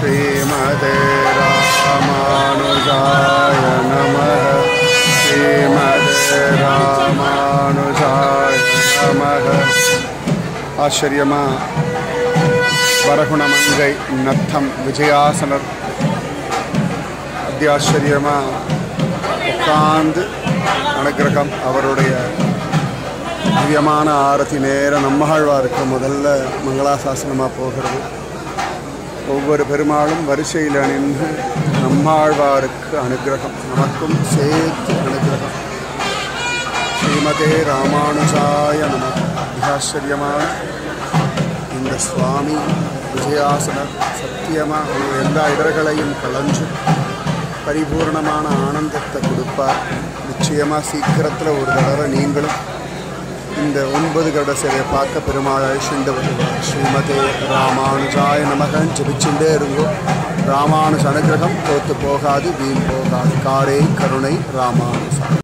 ஸ்ரீமதே ராமானுஜாய நம ஸ்ரீமதே ராமானுஜாய நம ஆச்சரியமா வரகுணமங்கை நத்தம் விஜயாசனர் அத்தியாச்சரியமா உட்கார்ந்து அனுகிரகம் அவருடைய திவ்யமான ஆரத்தி நேரம் நம்மாழ்வாருக்கு முதல்ல மங்களாசாசனமாக போகிறது ஒவ்வொரு பெருமாளும் வரிசையில் நின்று நம்மாழ்வாருக்கு அனுகிரகம் நமக்கும் சேர்த்து அனுகிரகம் ஸ்ரீமதே ராமானுஜாய நம மிகாச்சரியமான இந்த சுவாமி விஜயாசனர் சத்தியமாக எல்லா இடர்களையும் களைஞ்சு பரிபூர்ணமான ஆனந்தத்தை கொடுப்பார் நிச்சயமாக சீக்கிரத்தில் ஒரு தடவை நீங்களும் இந்த ஒன்பது கருட சிலையை பார்க்க பெருமாள் அழிச்சுண்டு வருவார் ஸ்ரீமதே ராமானுஜாய நமகன் ஜபிச்சுட்டே இருங்கோ ராமானுஜ அனுகிரகம் தோத்து போகாது வீண் போகாது காரே கருணை ராமானுஜா